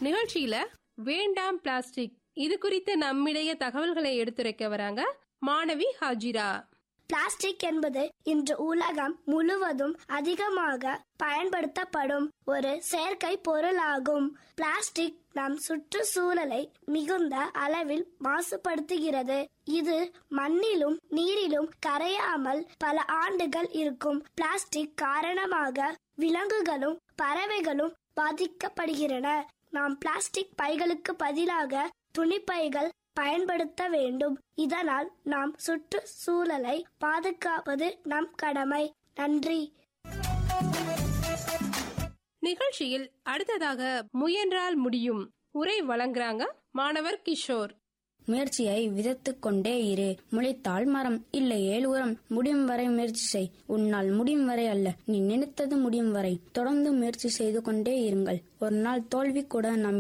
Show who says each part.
Speaker 1: நிகழ்ச்சியில வேண்டாம் பிளாஸ்டிக் இது குறித்த நம்மிடையே தகவல்களை எடுத்துரைக்க வராங்க மாணவி ஹாஜிரா
Speaker 2: பிளாஸ்டிக் என்பது இன்று உலகம் முழுவதும் அதிகமாக பயன்படுத்தப்படும் ஒரு செயற்கை பொருளாகும் பிளாஸ்டிக் நம் சுற்றுச்சூழலை மிகுந்த அளவில் மாசுபடுத்துகிறது இது மண்ணிலும் நீரிலும் கரையாமல் பல ஆண்டுகள் இருக்கும் பிளாஸ்டிக் காரணமாக விலங்குகளும் பறவைகளும் பாதிக்கப்படுகிறன நாம் பிளாஸ்டிக் பைகளுக்கு பதிலாக துணிப்பைகள் பயன்படுத்த வேண்டும் இதனால் நாம் சுற்றுச்சூழலை பாதுகாப்பது நம் கடமை நன்றி
Speaker 1: நிகழ்ச்சியில் அடுத்ததாக முயன்றால் முடியும் உரை வழங்குறாங்க மாணவர் கிஷோர்
Speaker 3: முயற்சியை விதைத்துக் கொண்டே இரு முளைத்தால் மரம் இல்லையேல் உரம் முடியும் வரை முயற்சி செய் உன்னால் முடியும் வரை அல்ல நீ நினைத்தது முடியும் வரை தொடர்ந்து முயற்சி செய்து கொண்டே இருங்கள் ஒரு நாள் தோல்வி கூட நம்மை